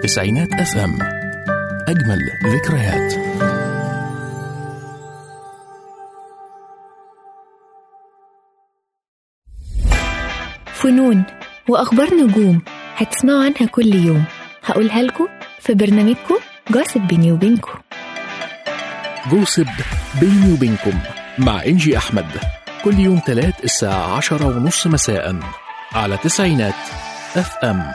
تسعينات اف ام اجمل ذكريات فنون وأخبار نجوم هتسمعوا عنها كل يوم هقولها لكم في برنامجكم جاسب بيني وبينكم جوسب بيني وبينكم مع إنجي أحمد كل يوم تلات الساعة عشرة ونص مساء على تسعينات اف ام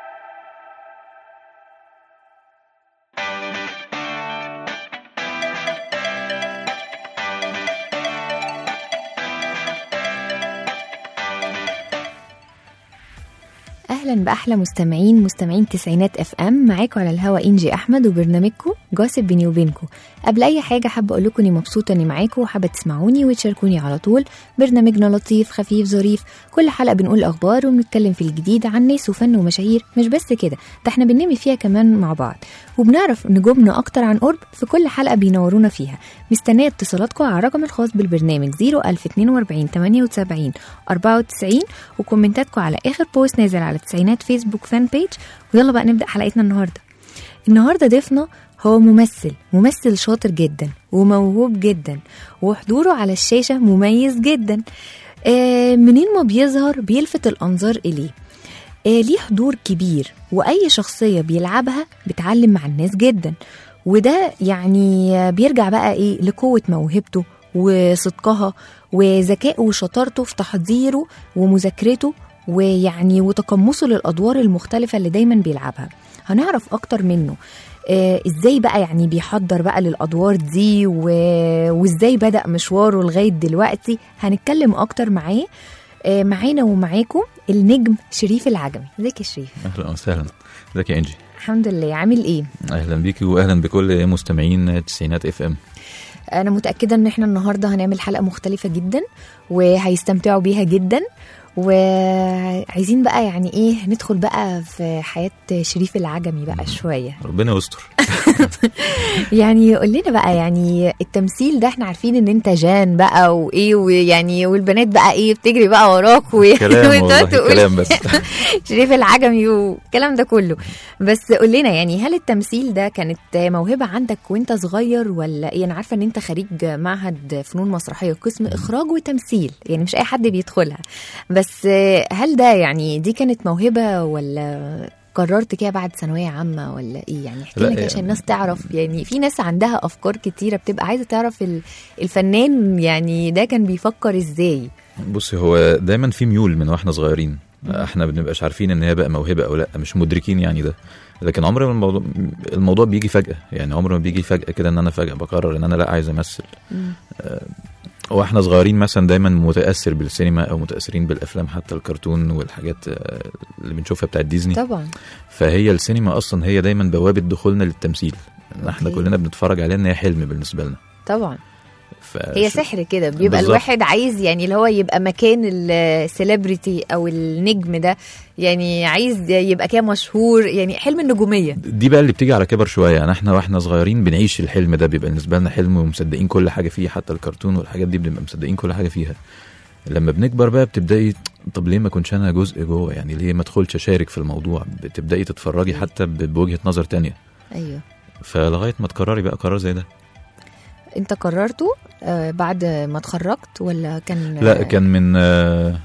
اهلا باحلى مستمعين مستمعين تسعينات اف ام معاكم على الهوا انجي احمد وبرنامجكم جاسب بيني وبينكم قبل اي حاجه حابه اقول لكم اني مبسوطه اني معاكم وحابه تسمعوني وتشاركوني على طول برنامجنا لطيف خفيف ظريف كل حلقه بنقول اخبار وبنتكلم في الجديد عن ناس وفن ومشاهير مش بس كده ده احنا بننمي فيها كمان مع بعض وبنعرف نجومنا اكتر عن قرب في كل حلقه بينورونا فيها مستنيه اتصالاتكم على الرقم الخاص بالبرنامج 01042 78 94 وكومنتاتكم على اخر بوست نازل على التسعينات فيسبوك فان بيج ويلا بقى نبدا حلقتنا النهارده النهارده ضيفنا هو ممثل ممثل شاطر جدا وموهوب جدا وحضوره على الشاشه مميز جدا آه منين ما بيظهر بيلفت الانظار اليه آه ليه حضور كبير واي شخصيه بيلعبها بتعلم مع الناس جدا وده يعني آه، بيرجع بقى ايه لقوه موهبته وصدقها وذكائه وشطارته في تحضيره ومذاكرته ويعني وتقمصه للادوار المختلفه اللي دايما بيلعبها هنعرف اكتر منه آه ازاي بقى يعني بيحضر بقى للادوار دي و... وازاي بدا مشواره لغايه دلوقتي هنتكلم اكتر معاه آه معانا ومعاكم النجم شريف العجمي ازيك يا شريف اهلا وسهلا ازيك يا انجي الحمد لله عامل ايه اهلا بيكي واهلا بكل مستمعين تسعينات اف ام انا متاكده ان احنا النهارده هنعمل حلقه مختلفه جدا وهيستمتعوا بيها جدا وعايزين بقى يعني ايه ندخل بقى في حياه شريف العجمي بقى شويه ربنا يستر يعني قول لنا بقى يعني التمثيل ده احنا عارفين ان انت جان بقى وايه ويعني والبنات بقى ايه بتجري بقى وراك و- كلام وتقعد والله تقول كلام بس شريف العجمي والكلام ده كله بس قول لنا يعني هل التمثيل ده كانت موهبه عندك وانت صغير ولا ايه انا عارفه ان انت خريج معهد فنون مسرحيه قسم اخراج وتمثيل يعني مش اي حد بيدخلها بس هل ده يعني دي كانت موهبه ولا قررت كده بعد ثانويه عامه ولا ايه يعني احكي لا، لنا كده يعني- عشان الناس تعرف يعني في ناس عندها افكار كتيره بتبقى عايزه تعرف ال- الفنان يعني ده كان بيفكر ازاي بصي هو دايما في ميول من واحنا صغيرين احنا ما بنبقاش عارفين ان هي بقى موهبه او لا مش مدركين يعني ده لكن عمر ما الموضوع الموضوع بيجي فجاه يعني عمر ما بيجي فجاه كده ان انا فجاه بقرر ان انا لا عايز امثل آه، واحنا صغيرين مثلا دايما متاثر بالسينما او متاثرين بالافلام حتى الكرتون والحاجات آه، اللي بنشوفها بتاعت ديزني طبعا فهي السينما اصلا هي دايما بوابه دخولنا للتمثيل إن احنا أوكي. كلنا بنتفرج عليها ان هي حلم بالنسبه لنا طبعا ف... هي سحر كده بيبقى بالظبط. الواحد عايز يعني اللي هو يبقى مكان السليبرتي او النجم ده يعني عايز يبقى كده مشهور يعني حلم النجوميه دي بقى اللي بتيجي على كبر شويه يعني احنا واحنا صغيرين بنعيش الحلم ده بيبقى بالنسبه لنا حلم ومصدقين كل حاجه فيه حتى الكرتون والحاجات دي بنبقى مصدقين كل حاجه فيها لما بنكبر بقى بتبداي طب ليه ما كنتش انا جزء جوه يعني ليه ما ادخلش اشارك في الموضوع بتبداي تتفرجي حتى ب- بوجهه نظر تانية ايوه فلغايه ما تقرري بقى قرار زي ده انت قررته آه بعد ما اتخرجت ولا كان لا كان من آه،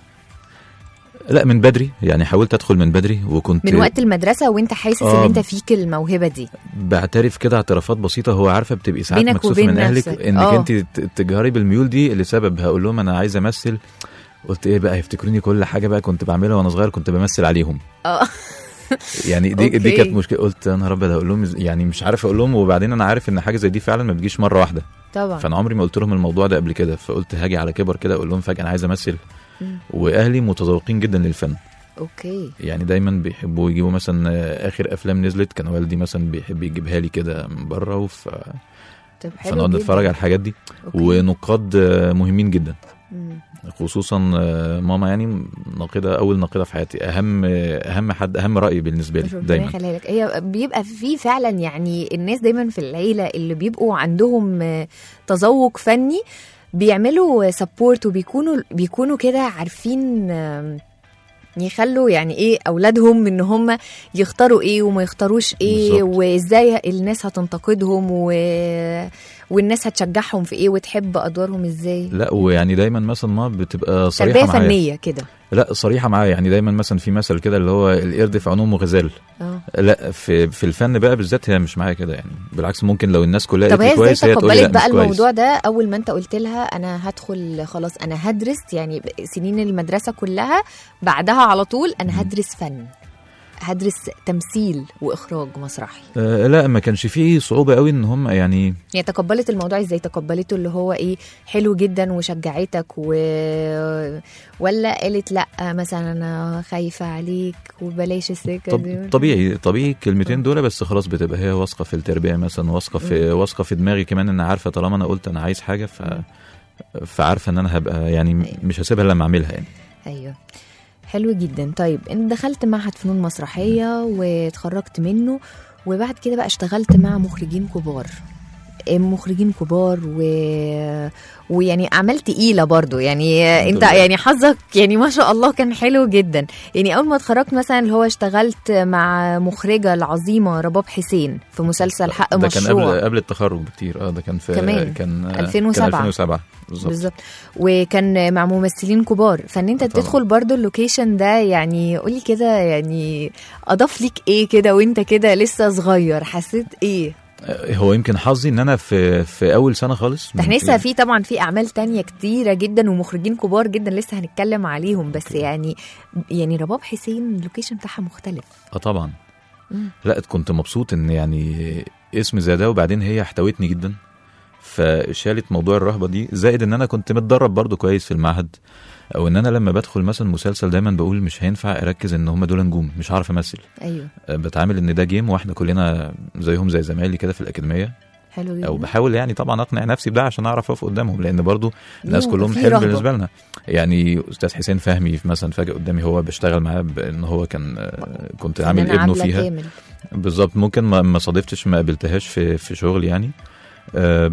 لا من بدري يعني حاولت ادخل من بدري وكنت من وقت المدرسه وانت حاسس ان آه. انت فيك الموهبه دي بعترف كده اعترافات بسيطه هو عارفه بتبقي ساعات بينك مكسوفه وبين من اهلك نفسك. انك آه. انت ت- تجهري بالميول دي لسبب هقول لهم انا عايز امثل قلت ايه بقى هيفتكروني كل حاجه بقى كنت بعملها وانا صغير كنت بمثل عليهم اه يعني دي دي أوكي. كانت مشكله قلت انا رب هقول لهم إز- يعني مش عارف اقول لهم وبعدين انا عارف ان حاجه زي دي فعلا ما بتجيش مره واحده طبعا فانا عمري ما قلت لهم الموضوع ده قبل كده فقلت هاجي على كبر كده اقول لهم فجاه انا عايز امثل مم. واهلي متذوقين جدا للفن اوكي يعني دايما بيحبوا يجيبوا مثلا آه، اخر افلام نزلت كان والدي مثلا بيحب يجيبها لي كده من بره وف... طب حلو فنقعد جداً. نتفرج على الحاجات دي أوكي. ونقاد آه، مهمين جدا مم. خصوصا آه، ماما يعني ناقده اول ناقده في حياتي اهم آه، اهم حد اهم راي بالنسبه لي ربنا دايما يخليها لك هي بيبقى في فعلا يعني الناس دايما في العيله اللي بيبقوا عندهم آه، تذوق فني بيعملوا سبورت وبيكونوا بيكونوا كده عارفين آم، يخلوا يعني ايه اولادهم ان هم يختاروا ايه وما يختاروش ايه بالظبط. وازاي الناس هتنتقدهم و... والناس هتشجعهم في ايه وتحب ادوارهم ازاي لا ويعني دايما مثلا ما بتبقى صريحه تربيه معايا فنيه كده لا صريحه معايا يعني دايما مثلا في مثل كده اللي هو القرد في عنومه غزال اه لا في في الفن بقى بالذات هي مش معايا كده يعني بالعكس ممكن لو الناس كلها طب قالت هي لي ازاي كويس هي تقول لي لا تقبلت بقى مش كويس الموضوع ده اول ما انت قلت لها انا هدخل خلاص انا هدرس يعني سنين المدرسه كلها بعدها على طول انا هدرس فن هدرس تمثيل واخراج مسرحي آه لا ما كانش فيه صعوبه قوي ان هم يعني يعني تقبلت الموضوع ازاي تقبلته اللي هو ايه حلو جدا وشجعتك و... ولا قالت لا مثلا انا خايفه عليك وبلاش السكه دي طب طبيعي طبيعي الكلمتين دول بس خلاص بتبقى هي واثقه في التربيه مثلا واثقه في واثقه في دماغي كمان ان عارفه طالما انا قلت انا عايز حاجه ف فعارفه ان انا هبقى يعني مش هسيبها لما اعملها يعني ايوه حلو جدا طيب انت دخلت معهد فنون مسرحيه واتخرجت منه وبعد كده بقى اشتغلت مع مخرجين كبار مخرجين كبار و... ويعني اعمال تقيله برضو يعني انت لله. يعني حظك يعني ما شاء الله كان حلو جدا يعني اول ما اتخرجت مثلا اللي هو اشتغلت مع مخرجه العظيمه رباب حسين في مسلسل حق ده كان مشروع قبل قبل التخرج بكتير اه ده كان في كمان. كان 2007. كان 2007 بالظبط بالظبط وكان مع ممثلين كبار فان انت طبعا. تدخل برضو اللوكيشن ده يعني قولي كده يعني اضاف ليك ايه كده وانت كده لسه صغير حسيت ايه آه، هو يمكن حظي ان انا في في اول سنه خالص ده احنا من- لسه في طبعا في اعمال تانية كتيره جدا ومخرجين كبار جدا لسه هنتكلم عليهم بس يعني يعني رباب حسين اللوكيشن بتاعها مختلف اه طبعا مم. لا كنت مبسوط ان يعني اسم زي ده وبعدين هي احتوتني جدا فشالت موضوع الرهبه دي زائد ان انا كنت متدرب برضو كويس في المعهد او ان انا لما بدخل مثلا مسلسل دايما بقول مش هينفع اركز ان هم دول نجوم مش هعرف امثل ايوه أه، بتعامل ان ده جيم واحنا كلنا زيهم زي زمايلي كده في الاكاديميه حلو جدا او بحاول يعني طبعا اقنع نفسي بده عشان اعرف اقف قدامهم لان برضو الناس ليهم كلهم في حلم رهبة. بالنسبه لنا يعني استاذ حسين فهمي مثلا فجاه قدامي هو بيشتغل معاه بان هو كان آه، كنت عامل فنانة ابنه عبلة فيها كامل. بالظبط ممكن ما ما صادفتش ما قابلتهاش في في شغل يعني آه،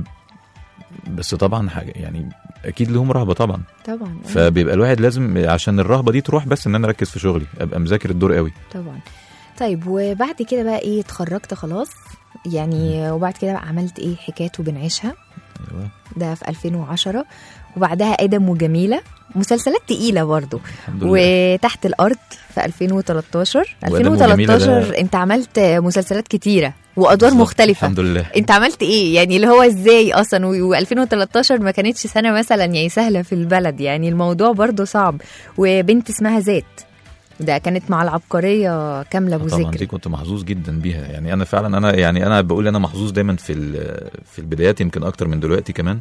بس طبعا حاجه يعني اكيد لهم رهبه طبعا طبعا أيوة. فبيبقى الواحد لازم عشان الرهبه دي تروح بس ان انا اركز في شغلي ابقى مذاكر الدور قوي طبعا طيب وبعد كده بقى ايه اتخرجت خلاص يعني وبعد كده بقى عملت ايه حكايات وبنعيشها ايوه ده في 2010 وبعدها ادم وجميله مسلسلات تقيله برضو الحمد لله وتحت الارض في 2013 وآدم وجميلة 2013 ده- انت عملت مسلسلات كتيره وادوار بالظبط. مختلفه الحمد لله انت عملت ايه يعني اللي هو ازاي اصلا و2013 ما كانتش سنه مثلا يعني سهله في البلد يعني الموضوع برضو صعب وبنت اسمها ذات ده كانت مع العبقريه كامله ابو طبعا دي ذكري كنت محظوظ جدا بيها يعني انا فعلا انا يعني انا بقول انا محظوظ دايما في ال- في البدايات يمكن اكتر من دلوقتي كمان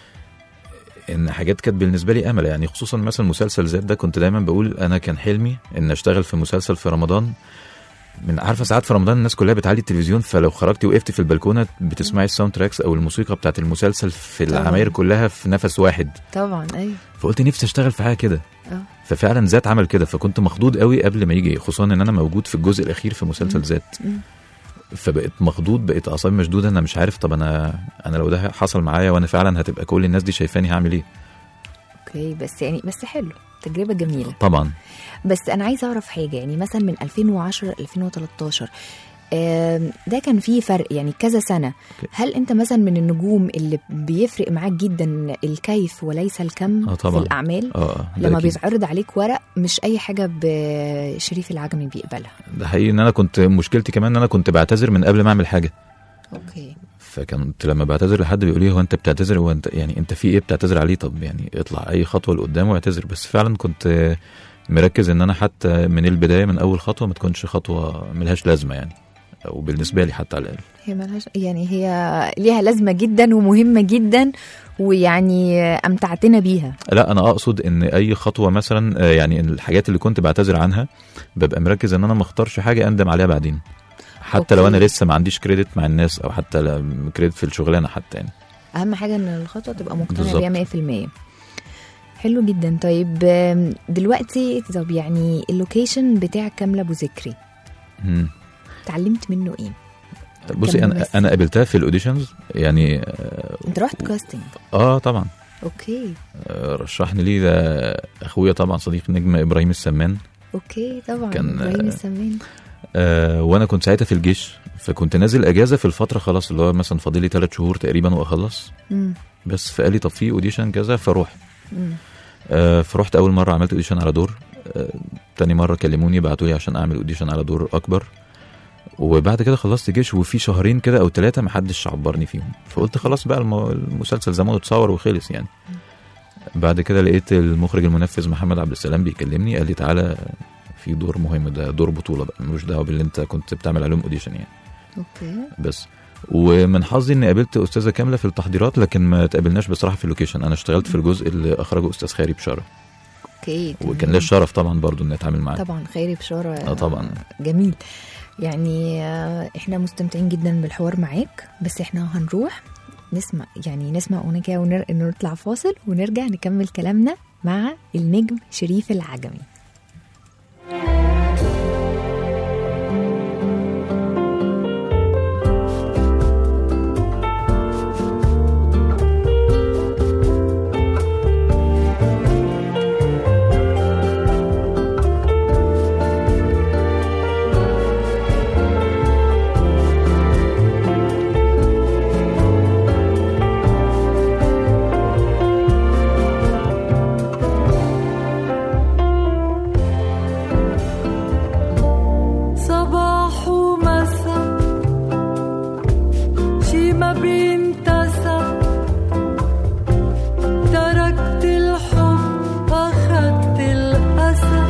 ان حاجات كانت بالنسبه لي امل يعني خصوصا مثلا مسلسل ذات ده كنت دايما بقول انا كان حلمي ان اشتغل في مسلسل في رمضان من عارفه ساعات في رمضان الناس كلها بتعلي التلفزيون فلو خرجتي وقفتي في البلكونه بتسمعي الساوند تراكس او الموسيقى بتاعت المسلسل في طبعاً. العماير كلها في نفس واحد طبعا ايوه فقلت نفسي اشتغل في حاجه كده اه ففعلا ذات عمل كده فكنت مخضوض قوي قبل ما يجي خصوصا ان انا موجود في الجزء الاخير في مسلسل ذات مم. فبقيت مخضوض بقيت اعصابي مشدوده انا مش عارف طب انا انا لو ده حصل معايا وانا فعلا هتبقى كل الناس دي شايفاني هعمل ايه اوكي بس يعني بس حلو تجربه جميله طبعا بس انا عايزه اعرف حاجه يعني مثلا من 2010 ل 2013 آم، ده كان فيه فرق يعني كذا سنه أوكي. هل انت مثلا من النجوم اللي بيفرق معاك جدا الكيف وليس الكم آه في طبعا. الاعمال اه ده لما أكيد. بيتعرض عليك ورق مش اي حاجه بشريف العجمي بيقبلها ده حقيقي ان انا كنت مشكلتي كمان ان انا كنت بعتذر من قبل ما اعمل حاجه اوكي فكنت لما بعتذر لحد بيقول لي هو انت بتعتذر هو انت يعني انت في ايه بتعتذر عليه طب يعني اطلع اي خطوه لقدام واعتذر بس فعلا كنت مركز ان انا حتى من البدايه من اول خطوه ما تكونش خطوه ملهاش لازمه يعني او بالنسبه لي حتى على الاقل هي ملهاش يعني هي ليها لازمه جدا ومهمه جدا ويعني امتعتنا بيها لا انا اقصد ان اي خطوه مثلا آه، يعني الحاجات اللي كنت بعتذر عنها ببقى مركز ان انا ما اختارش حاجه اندم عليها بعدين حتى لو أوكي. انا لسه ما عنديش كريدت مع الناس او حتى لا- كريدت في الشغلانه حتى يعني اهم حاجه ان الخطوه تبقى مقتنع بالظبط. بيها 100% حلو جدا طيب آم، دلوقتي طب يعني اللوكيشن بتاع كامله ابو ذكري مم. اتعلمت منه ايه بصي انا كممثل. انا قابلتها في الاوديشنز يعني اه انت رحت كاستنج آه طبعا اوكي آه، رشحني ليه ده اخويا طبعا صديق نجم ابراهيم السمان اوكي طبعا كان- ابراهيم السمان آه وانا كنت ساعتها في الجيش فكنت نازل اجازه في الفتره خلاص اللي هو مثلا فاضل لي ثلاث شهور تقريبا واخلص مم. بس فقال لي طب في اوديشن كذا فروح مم. آه فرحت اول مره عملت اوديشن على دور آه تاني مره كلموني بعتوا لي عشان اعمل اوديشن على دور اكبر وبعد كده خلصت جيش وفي شهرين كده او ثلاثه ما حدش عبرني فيهم فقلت خلاص بقى المو- المسلسل زمانه اتصور وخلص يعني بعد كده لقيت المخرج المنفذ محمد عبد السلام بيكلمني قال لي تعالى في دور مهم ده دور بطوله بقى ملوش دعوه باللي انت كنت بتعمل عليهم اوديشن يعني اوكي بس ومن حظي اني قابلت استاذه كامله في التحضيرات لكن ما تقابلناش بصراحه في اللوكيشن انا اشتغلت في الجزء اللي اخرجه استاذ خيري بشاره اوكي وكان تمام. ليا الشرف طبعا برضو اني اتعامل معاه طبعا خيري بشارة اه طبعا جميل يعني آه، احنا مستمتعين جدا بالحوار معاك بس احنا هنروح نسمع يعني نسمع اغنيه كده ونر... نطلع فاصل ونرجع نكمل كلامنا مع النجم شريف العجمي صباح ومساء شي ما بينتسى تركت الحب أخدت الأسى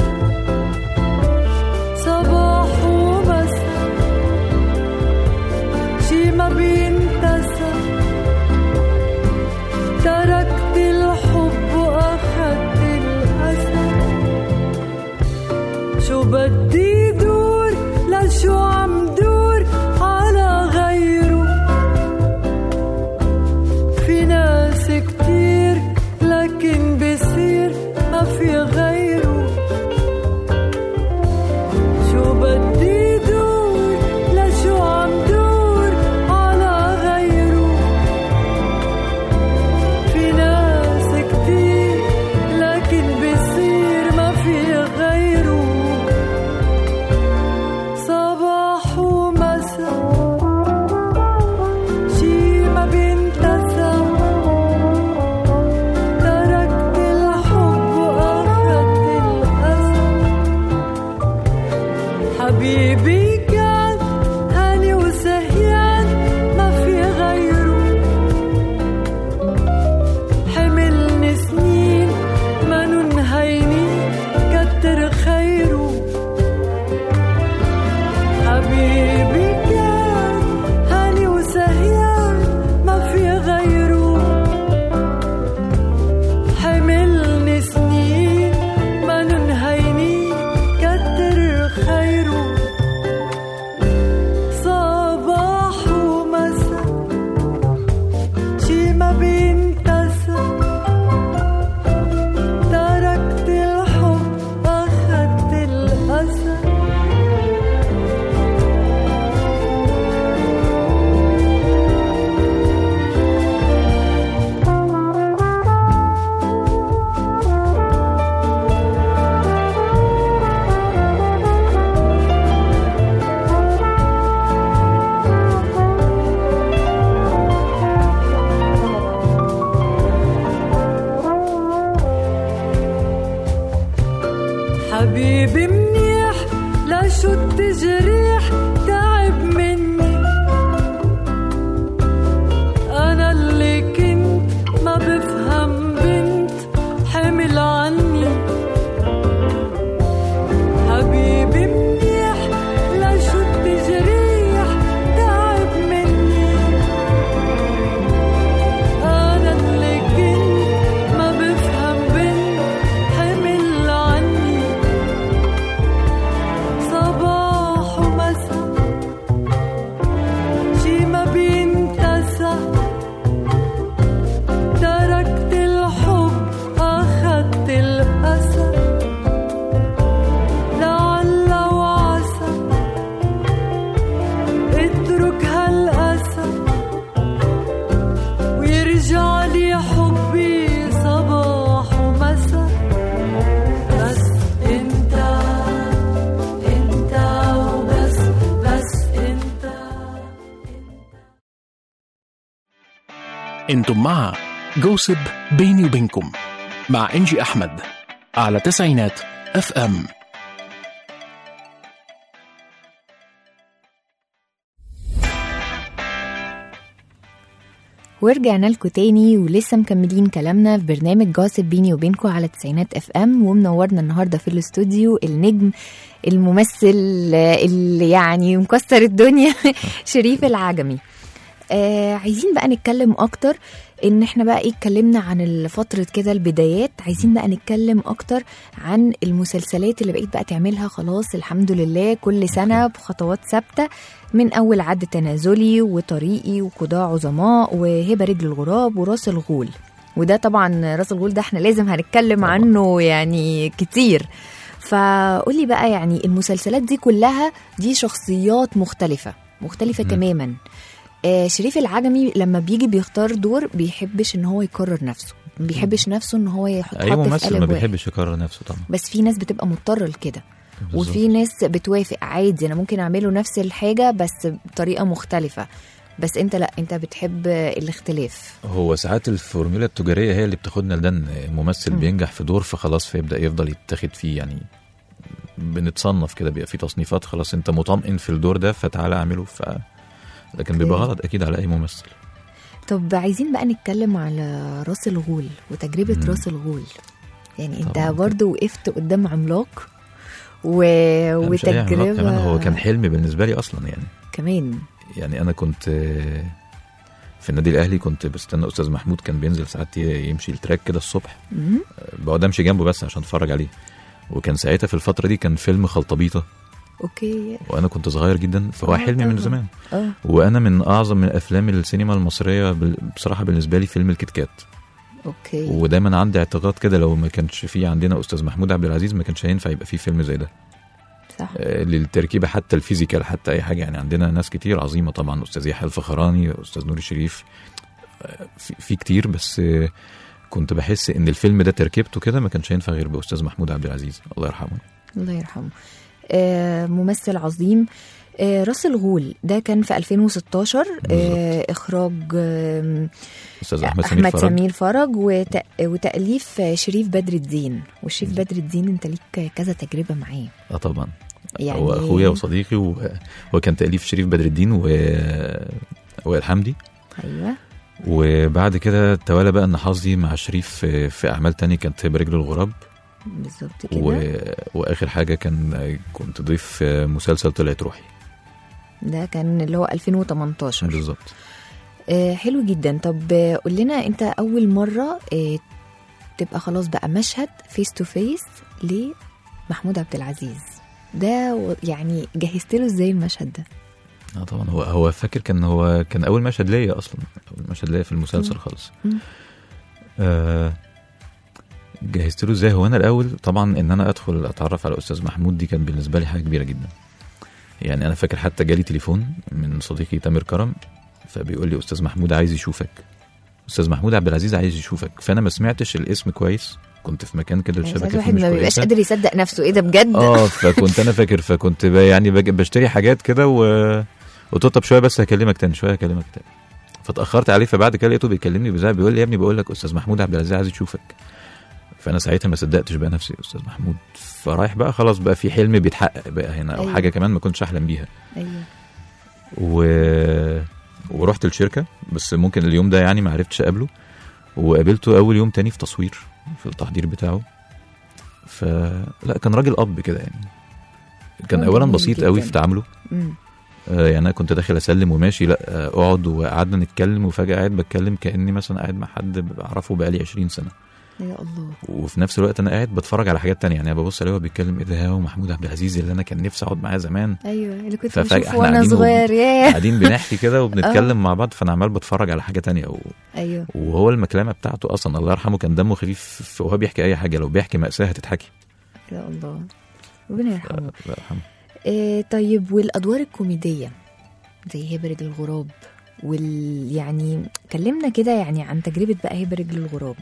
صباح ومساء شي ما بينتسى تركت الحب وأخدت الأسى شو بدي دور لشو عم دور على غيره في ناس كتير لكن بصير ما في غيره شو بدي دور لشو عم دور على غيره في ناس كتير لكن بصير ما في غيره صباح ومساء شي ما بينتسى تركت الحب وأخدت الأسى حبيبي كان هاني وسهيان ما في غيره حملني سنين ما ننهيني كتر خيره حبيبي كان هاني وسهيان ما في غيره حملني سنين ما ننهيني كتر خيره انتم مع جوسب بيني وبينكم مع انجي احمد على تسعينات اف ام ورجعنا لكم تاني ولسه مكملين كلامنا في برنامج جاسب بيني وبينكم على تسعينات اف ام ومنورنا النهارده في الاستوديو النجم الممثل اللي يعني مكسر الدنيا شريف العجمي آه عايزين بقى نتكلم اكتر ان احنا بقى ايه اتكلمنا عن فترة كده البدايات عايزين بقى نتكلم اكتر عن المسلسلات اللي بقيت بقى تعملها خلاص الحمد لله كل سنة بخطوات ثابتة من اول عد تنازلي وطريقي وقضاء عظماء وهبة رجل الغراب وراس الغول وده طبعا راس الغول ده احنا لازم هنتكلم طبعاً. عنه يعني كتير فقولي بقى يعني المسلسلات دي كلها دي شخصيات مختلفة مختلفة مم. تماما آه شريف العجمي لما بيجي بيختار دور بيحبش ان هو يكرر نفسه ما بيحبش نفسه ان هو يحط اي حط في ممثل ما قالب واحد. بيحبش يكرر نفسه طبعا بس في ناس بتبقى مضطره لكده بالظبط. وفي ناس بتوافق عادي انا ممكن اعمله نفس الحاجه بس بطريقه مختلفه بس انت لا انت بتحب الاختلاف هو ساعات الفورمولا التجاريه هي اللي بتاخدنا لده ان ممثل مم. بينجح في دور فخلاص فيبدا يفضل يتاخد فيه يعني بنتصنف كده بيبقى في تصنيفات خلاص انت مطمئن في الدور ده فتعالى اعمله ف لكن بيبقى أوكي. غلط اكيد على اي ممثل طب عايزين بقى نتكلم على راس الغول وتجربه مم. راس الغول يعني انت طبعاً. برضو وقفت قدام عملاق و... لا، مش أي عملاق وتجربه كمان هو كان حلم بالنسبه لي اصلا يعني كمان يعني انا كنت آه، في النادي الاهلي كنت بستنى استاذ محمود كان بينزل ساعات ي- يمشي التراك كده الصبح مم. بقعد امشي جنبه بس عشان اتفرج عليه وكان ساعتها في الفتره دي كان فيلم خلطبيطه اوكي وانا كنت صغير جدا فهو آه، حلمي من طبعاً. زمان اه وانا من اعظم من افلام السينما المصريه بال- بصراحه بالنسبه لي فيلم الكيت كات اوكي ودايما عندي اعتقاد كده لو ما كانش في عندنا استاذ محمود عبد العزيز ما كانش هينفع يبقى في فيلم زي ده صح آه، للتركيبه حتى الفيزيكال حتى اي حاجه يعني عندنا ناس كتير عظيمه طبعا استاذ يحيى الفخراني استاذ نور الشريف آه، في, في كتير بس آه، كنت بحس ان الفيلم ده تركيبته كده ما كانش هينفع غير باستاذ محمود عبد العزيز الله يرحمه الله يرحمه آه ممثل عظيم آه راس الغول ده كان في 2016 آه اخراج آه استاذ احمد سمير احمد فرج سمير فرج وت... وتاليف آه، شريف بدر الدين والشريف بدر الدين انت ليك كذا تجربه معاه اه طبعا يعني هو اخويا وصديقي و- وكان تاليف شريف بدر الدين و وائل حمدي ايوه وبعد كده توالى بقى ان حظي مع شريف في, في اعمال تانية كانت برجل الغراب بالظبط و... كده واخر حاجه كان كنت ضيف في مسلسل طلعت روحي ده كان اللي هو 2018 بالظبط آه حلو جدا طب آه، قول لنا انت اول مره آه تبقى خلاص بقى مشهد فيس تو فيس لمحمود عبد العزيز ده و- يعني جهزت له ازاي المشهد ده اه طبعا هو هو فاكر كان هو كان اول مشهد ليا اصلا اول مشهد ليا في المسلسل مم. خالص مم. آه جهزت له ازاي هو انا الاول طبعا ان انا ادخل اتعرف على استاذ محمود دي كان بالنسبه لي حاجه كبيره جدا يعني انا فاكر حتى جالي تليفون من صديقي تامر كرم فبيقول لي استاذ محمود عايز يشوفك استاذ محمود عبد العزيز عايز يشوفك فانا ما سمعتش الاسم كويس كنت في مكان كده يعني الشبكه ساعات فيه الواحد مش ما بيبقاش كويسه قادر يصدق نفسه ايه ده بجد اه فكنت انا فاكر فكنت ب- يعني بج- بشتري حاجات كده و قلت له طب شويه بس هكلمك تاني شويه هكلمك تاني فاتاخرت عليه فبعد كده لقيته بيكلمني بزعل بيقول لي يا ابني بقول لك استاذ محمود عبد العزيز عايز يشوفك فانا ساعتها ما صدقتش بقى نفسي استاذ محمود فرايح بقى خلاص بقى في حلم بيتحقق بقى هنا او أيوة. حاجه كمان ما كنتش احلم بيها ايوه و... ورحت الشركه بس ممكن اليوم ده يعني ما عرفتش اقابله وقابلته اول يوم تاني في تصوير في التحضير بتاعه فلا كان راجل اب كده يعني كان هو اولا جميل بسيط قوي جداً. في تعامله مم. آه، يعني انا كنت داخل اسلم وماشي لا آه، اقعد وقعدنا نتكلم وفجاه قاعد بتكلم كاني مثلا قاعد مع حد بعرفه بقالي 20 سنه يا الله وفي نفس الوقت انا قاعد بتفرج على حاجات تانية يعني أنا ببص عليه وهو بيتكلم ايه ده هو محمود عبد العزيز اللي انا كان نفسي اقعد معاه زمان ايوه اللي كنت ففجأة بشوفه إحنا وانا قاعدين صغير ياه قاعدين بنحكي كده وبنتكلم مع بعض فانا عمال بتفرج على حاجه تانية و... ايوه وهو المكلمه بتاعته اصلا الله يرحمه كان دمه خفيف وهو بيحكي اي حاجه لو بيحكي ماساه هتتحكي يا الله ربنا يرحمه الله يرحمه إيه طيب والادوار الكوميديه زي هبه رجل الغراب وال يعني كلمنا كده يعني عن تجربه بقى هبه رجل الغراب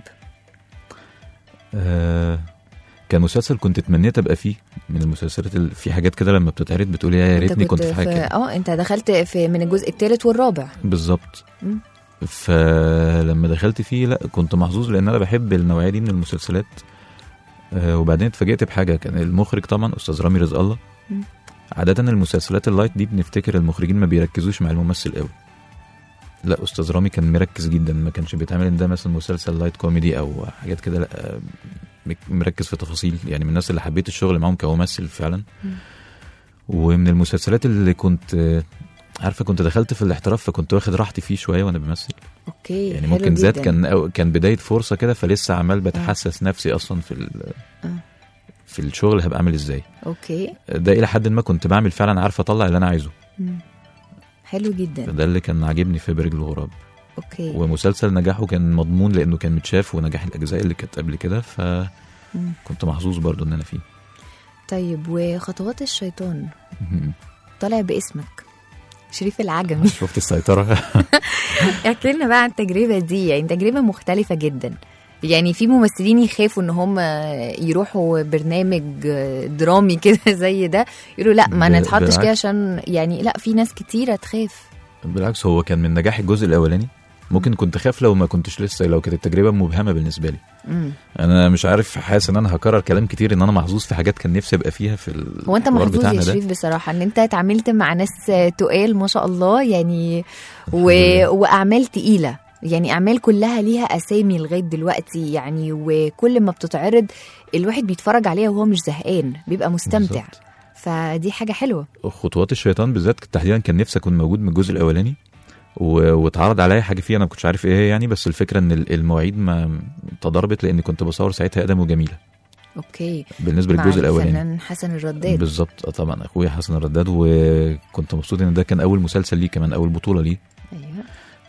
آه كان مسلسل كنت اتمنيت ابقى فيه من المسلسلات اللي في حاجات كده لما بتتعرض بتقول يا أنت ريتني كنت في حاجه كده اه انت دخلت في من الجزء الثالث والرابع بالظبط مم. فلما دخلت فيه لا كنت محظوظ لان انا بحب النوعيه دي من المسلسلات آه، وبعدين اتفاجئت بحاجه كان المخرج طبعا استاذ رامي رزق الله مم. عاده المسلسلات اللايت دي بنفتكر المخرجين ما بيركزوش مع الممثل قوي لا استاذ رامي كان مركز جدا ما كانش بيتعمل ان ده مثلا مسلسل لايت كوميدي او حاجات كده لا آه، مك- مركز في تفاصيل يعني من الناس اللي حبيت الشغل معاهم كممثل فعلا مم. ومن المسلسلات اللي كنت آه، عارفه كنت دخلت في الاحتراف فكنت واخد راحتي فيه شويه وانا بمثل اوكي يعني حلو ممكن ذات جداً. كان أو كان بدايه فرصه كده فلسه عمال بتحسس نفسي اصلا في ال- آه. في الشغل هبقى عامل ازاي اوكي ده الى حد ما كنت بعمل فعلا عارف اطلع اللي انا عايزه مم. حلو جدا ده اللي كان عاجبني في برج الغراب اوكي ومسلسل نجاحه كان مضمون لانه كان متشاف ونجاح الاجزاء اللي كانت قبل كده فكنت مم. محظوظ برضو ان انا فيه طيب وخطوات الشيطان طالع باسمك شريف العجمي شفت السيطره احكي لنا بقى عن التجربه دي يعني تجربه مختلفه جدا يعني في ممثلين يخافوا ان هم يروحوا برنامج درامي كده زي ده يقولوا لا ما ب- نتحطش كده بالعكس. عشان يعني لا في ناس كتيره تخاف بالعكس هو كان من نجاح الجزء الاولاني ممكن كنت خاف لو ما كنتش لسه لو كانت التجربه مبهمه بالنسبه لي مم. انا مش عارف حاسس ان انا هكرر كلام كتير ان انا محظوظ في حاجات كان نفسي ابقى فيها في ال- هو انت الحوار محظوظ بتاعنا يا ده. شريف بصراحه ان انت اتعاملت مع ناس تقال ما شاء الله يعني و... لله. واعمال تقيله يعني اعمال كلها ليها اسامي لغايه دلوقتي يعني وكل ما بتتعرض الواحد بيتفرج عليها وهو مش زهقان بيبقى مستمتع بالظبط. فدي حاجه حلوه خطوات الشيطان بالذات تحديدا كان نفسي اكون موجود من الجزء الاولاني و- واتعرض عليا حاجه فيه انا ما كنتش عارف ايه هي يعني بس الفكره ان ال- المواعيد ما تضاربت لاني كنت بصور ساعتها ادم وجميله اوكي بالنسبه مع للجزء الاولاني الفنان حسن الرداد بالظبط آه طبعا اخويا حسن الرداد وكنت مبسوط ان ده كان اول مسلسل ليه كمان اول بطوله ليه ايوه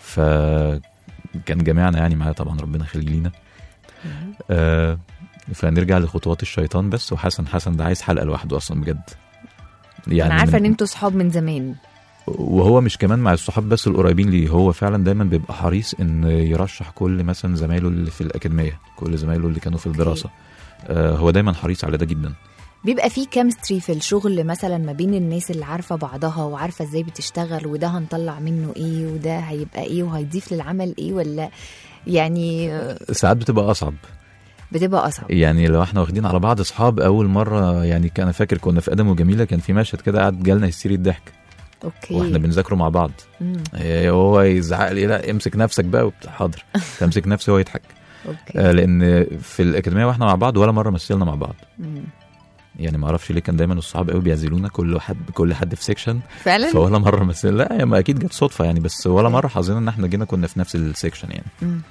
فكان جميعنا يعني معاه طبعا ربنا يخليه لينا أيوة. آه فنرجع لخطوات الشيطان بس وحسن حسن ده عايز حلقه لوحده اصلا بجد انا عارفه من- ان انتوا صحاب من زمان وهو مش كمان مع الصحاب بس القريبين ليه هو فعلا دايما بيبقى حريص ان يرشح كل مثلا زمايله اللي في الاكاديميه كل زمايله اللي كانوا في الدراسه آه هو دايما حريص على ده جدا بيبقى في كيمستري في الشغل مثلا ما بين الناس اللي عارفه بعضها وعارفه ازاي بتشتغل وده هنطلع منه ايه وده هيبقى ايه وهيضيف للعمل ايه ولا يعني ساعات بتبقى اصعب بتبقى اصعب يعني لو احنا واخدين على بعض اصحاب اول مره يعني كان فاكر كنا في ادم وجميله كان في مشهد كده قعد جالنا هستيري الضحك اوكي واحنا بنذاكره مع بعض مم. إيه، هو يزعق لي لا امسك نفسك بقى وبتاع حاضر تمسك نفسي هو يضحك اوكي آه لان في الاكاديميه واحنا مع بعض ولا مره مثلنا مع بعض مم. يعني ما اعرفش ليه كان دايما الصحاب قوي بيعزلونا كل حد كل حد في سيكشن فعلا فولا مره مثل لا هي ما اكيد جت صدفه يعني بس ولا مره حظنا ان احنا جينا كنا في نفس السيكشن يعني مم.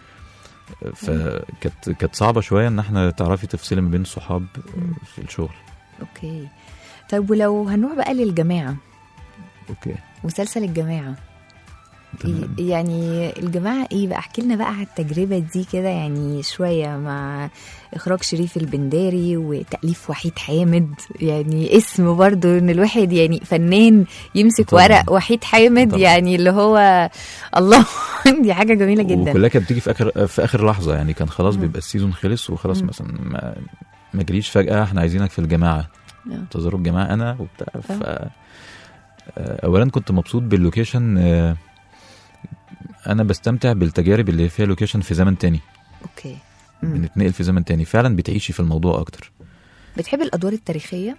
فكانت كانت صعبه شويه ان احنا تعرفي تفصلي ما بين الصحاب في الشغل اوكي طيب ولو هنروح بقى للجماعه اوكي مسلسل الجماعه تمام. يعني الجماعة ايه بقى احكي لنا بقى على التجربة دي كده يعني شوية مع اخراج شريف البنداري وتأليف وحيد حامد يعني اسم برضو ان الواحد يعني فنان يمسك طبعاً. ورق وحيد حامد طبعاً. يعني اللي هو الله دي حاجة جميلة جدا وكلها كانت بتيجي في اخر في اخر لحظه يعني كان خلاص مم. بيبقى السيزون خلص وخلاص مم. مثلا ما, ما جريش فجاه احنا عايزينك في الجماعه آه. انتظروا الجماعه انا وبتاع ف آه، اولا كنت مبسوط باللوكيشن آه، انا بستمتع بالتجارب اللي فيها لوكيشن في زمن تاني اوكي مم. بنتنقل في زمن تاني فعلا بتعيشي في الموضوع اكتر بتحب الادوار التاريخية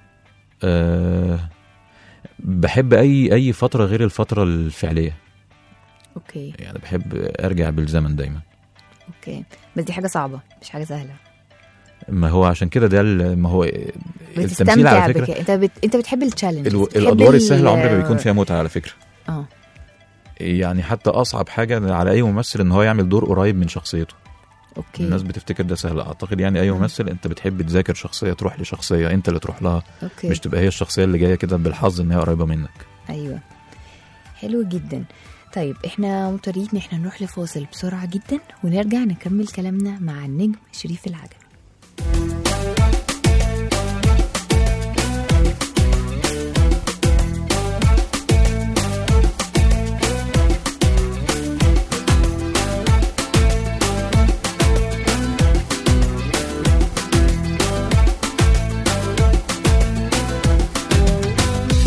أه بحب اي اي فتره غير الفتره الفعليه اوكي يعني بحب ارجع بالزمن دايما اوكي بس دي حاجة صعبة مش حاجة سهلة ما هو عشان كده ده ال- ما هو التمثيل بتستمتع على فكره بك انت بت... انت بتحب التشالنج الو- الادوار السهله عمرها ما بيكون فيها متعه على فكره اه يعني حتى اصعب حاجه على اي ممثل ان هو يعمل دور قريب من شخصيته اوكي الناس بتفتكر ده سهل اعتقد يعني اي مم. ممثل انت بتحب تذاكر شخصيه تروح لشخصيه انت اللي تروح لها اوكي مش تبقى هي الشخصيه اللي جايه كده بالحظ ان هي قريبه منك ايوه حلو جدا طيب احنا مضطرين ان احنا نروح لفاصل بسرعه جدا ونرجع نكمل كلامنا مع النجم شريف العجمي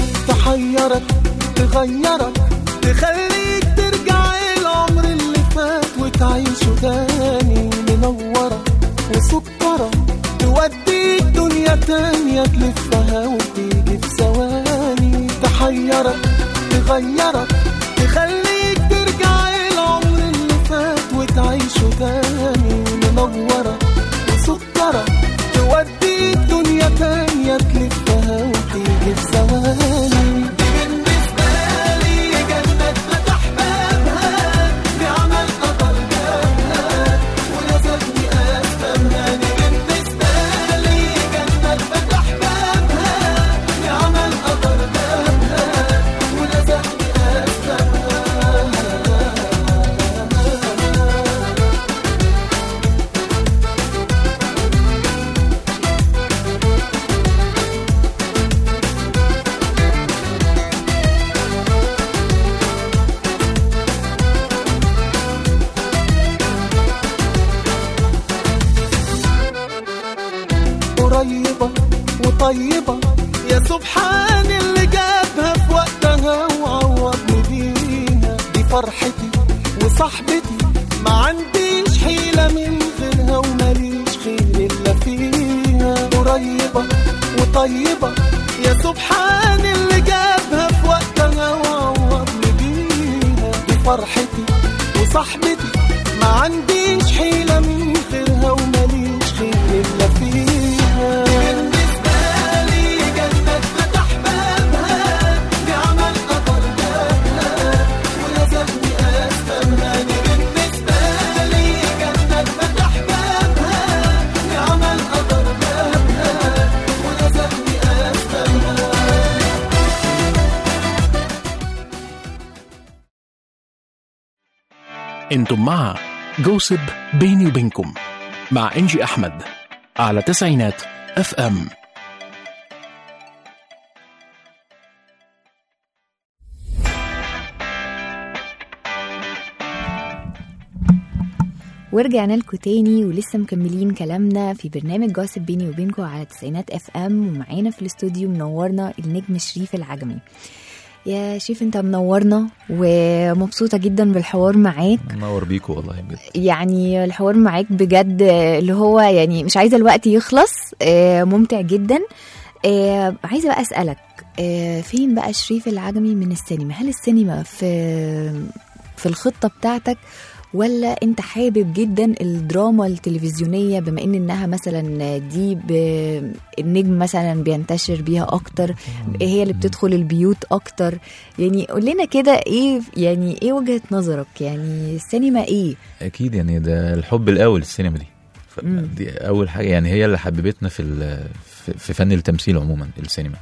تحيرك تغيرك تخليك ترجع العمر اللي فات وتعيشه تاني منورة وسكرة توديك دنيا تانية تلفها وتيجي في ثواني تحيرك تغيرك تخليك ترجع العمر اللي فات وتعيشه تاني منورة وسكرة توديك دنيا تانية تلفها وتيجي في ثواني دي بالنسبة لي جنة فتح بابها بعمل قطر جابها ولازمني أفهمها دي بالنسبة لي جنة فتح بابها بعمل قطر جابها ولازمني أفهمها قريبة وطيبة يا سبحان اللي جابها في وقتها وعوضني بيها دي فرحتي وصاحبتي ما عنديش حيلة من غيرها وماليش خير إلا فيها قريبة وطيبة يا سبحان اللي جابها في وقتها وعوضني بيها دي فرحتي وصاحبتي ما عنديش حيلة من غيرها وماليش خير إلا فيها بالنسبة لي جنة فتح بابها بعمل قطر جابها ولازمني أفهمها دي بالنسبة لي جنة فتح بابها بعمل قطر جابها ولازمني أفهمها انتم مع جوسب بيني وبينكم مع انجي احمد على تسعينات اف ام ورجعنا لكم تاني ولسه مكملين كلامنا في برنامج جاسب بيني وبينكم على تسعينات اف ام ومعانا في الاستوديو منورنا النجم شريف العجمي يا شريف انت منورنا ومبسوطه جدا بالحوار معاك منور بيكو والله بجد يعني الحوار معاك بجد اللي هو يعني مش عايزه الوقت يخلص آه، ممتع جدا آه، عايزه بقى اسالك آه، فين بقى شريف العجمي من السينما هل السينما في في الخطه بتاعتك ولا انت حابب جدا الدراما التلفزيونيه بما ان انها مثلا دي ب- النجم مثلا بينتشر بيها اكتر هي اللي بتدخل البيوت اكتر يعني قول لنا كده ايه يعني ايه وجهه نظرك يعني السينما ايه اكيد يعني ده الحب الاول السينما دي ف- مم. دي اول حاجه يعني هي اللي حببتنا في ال- في- في فن التمثيل عموما السينما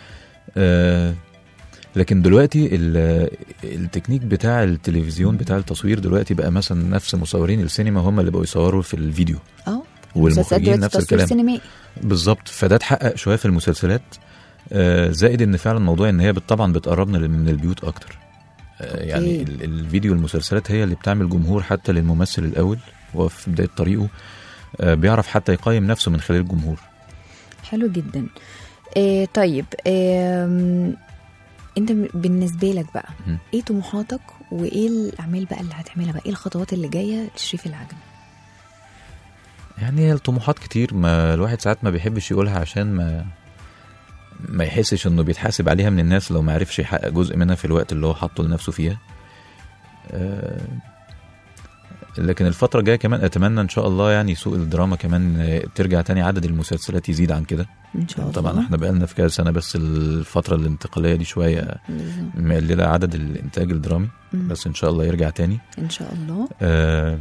آه لكن دلوقتي ال- التكنيك بتاع التلفزيون بتاع التصوير دلوقتي بقى مثلا نفس مصورين السينما هم اللي بقوا يصوروا في الفيديو اه والمخرجين دلوقتي نفس تصوير الكلام سينمائي بالظبط فده اتحقق شويه في المسلسلات آه، زائد ان فعلا موضوع ان هي بت- طبعا بتقربنا من البيوت اكتر آه، يعني أوكي. ال- الفيديو المسلسلات هي اللي بتعمل جمهور حتى للممثل الاول وهو في بدايه طريقه آه، بيعرف حتى يقيم نفسه من خلال الجمهور حلو جدا إيه طيب إيه انت م- بالنسبه لك بقى مم. ايه طموحاتك وايه الاعمال بقى اللي هتعملها بقى ايه الخطوات اللي جايه لشريف العجمي يعني هي الطموحات كتير ما الواحد ساعات ما بيحبش يقولها عشان ما ما يحسش انه بيتحاسب عليها من الناس لو ما عرفش يحقق جزء منها في الوقت اللي هو حاطه لنفسه فيها آه، لكن الفترة الجاية كمان أتمنى إن شاء الله يعني سوق الدراما كمان آه، ترجع تاني عدد المسلسلات يزيد عن كده ان شاء الله طبعا احنا بقالنا في كذا سنة بس الفترة الانتقالية دي شوية بالظبط. مقللة عدد الإنتاج الدرامي مم. بس إن شاء الله يرجع تاني ان شاء الله آه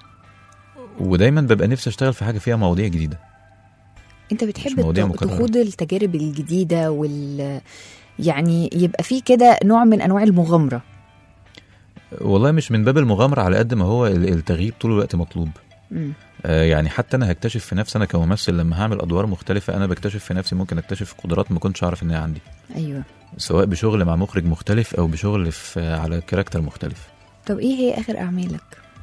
ودايما ببقى نفسي أشتغل في حاجة فيها مواضيع جديدة انت بتحب مواضيع الت- مكررة. تخوض التجارب الجديده وال يعني يبقى في كده نوع من انواع المغامره والله مش من باب المغامرة على قد ما هو ال- التغيير طول الوقت مطلوب مم. آه يعني حتى أنا هكتشف في نفسي أنا كممثل لما هعمل أدوار مختلفة أنا بكتشف في نفسي ممكن أكتشف قدرات ما كنتش أعرف إنها عندي ايوه سواء بشغل مع مخرج مختلف أو بشغل في على كاركتر مختلف طب ايه هي اخر اعمالك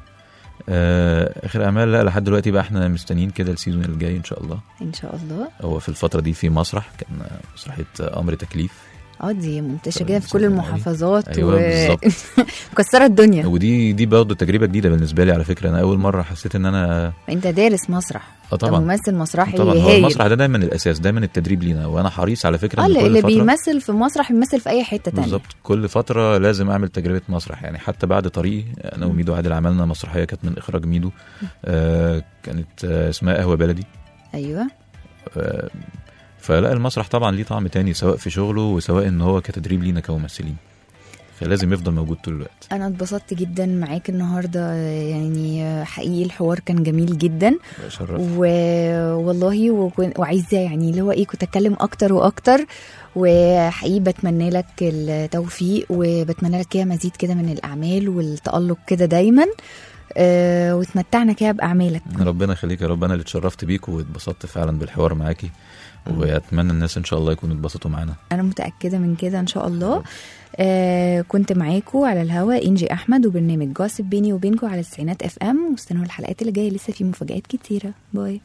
آه اخر اعمال لا لحد دلوقتي بقى احنا مستنيين كده السيزون الجاي ان شاء الله ان شاء الله هو في الفتره دي في مسرح كان مسرحيه امر تكليف اه دي منتشره كده في فالمسابقة كل دي. المحافظات ايوه بالظبط ومكسره الدنيا ودي دي برضه تجربه جديده بالنسبه لي على فكره انا اول مره حسيت ان انا انت دارس مسرح اه طبعا ممثل مسرحي طبعا هو هايل المسرح ده دايما الاساس دايما التدريب لينا وانا حريص على فكره اه ان اللي كل اللي فتره بيمثل في مسرح بيمثل في اي حته تانية بالظبط كل فتره لازم اعمل تجربه مسرح يعني حتى بعد طريقي انا وميدو عادل عملنا مسرحيه كانت من اخراج ميدو آه كانت آه اسمها قهوه بلدي ايوه آه فلا المسرح طبعا ليه طعم تاني سواء في شغله وسواء ان هو كتدريب لينا كممثلين فلازم يفضل موجود طول الوقت انا اتبسطت جدا معاك النهارده يعني حقيقي الحوار كان جميل جدا شرف والله وكن- وعايزه يعني اللي هو ايه كنت اتكلم اكتر واكتر وحقيقي بتمنى لك التوفيق وبتمنى لك كده مزيد كده من الاعمال والتالق كده دايما آه، وتمتعنا كده باعمالك ربنا يخليك يا رب انا اللي اتشرفت بيك واتبسطت فعلا بالحوار معاكي واتمنى الناس ان شاء الله يكونوا اتبسطوا معانا انا متاكده من كده ان شاء الله آه كنت معاكم على الهوا انجي احمد وبرنامج جاسب بيني وبينكم على التسعينات اف ام واستنوا الحلقات اللي جايه لسه في مفاجآت كتيره باي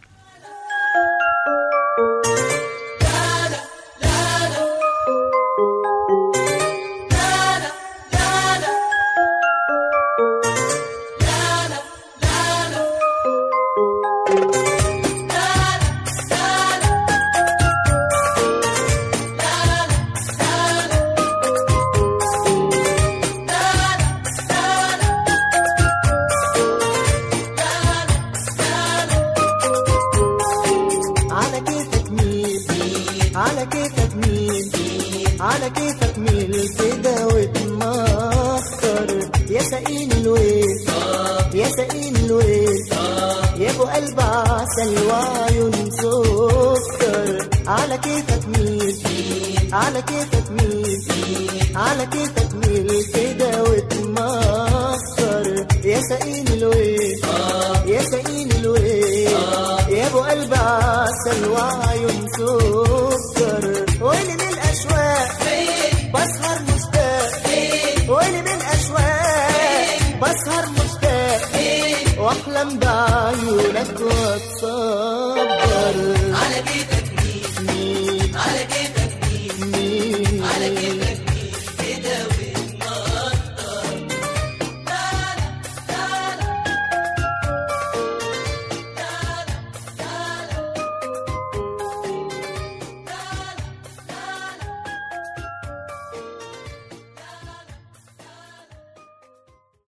على كيفك ميل على كيفك ميل على كيفك ميل كده وتمخر يا سقين الويل يا سقين الويل يا ابو قلب عسل وعيون سكر على كيفك ميل على كيفك ميل على كيفك ميل كده وتمخر يا سقين الويل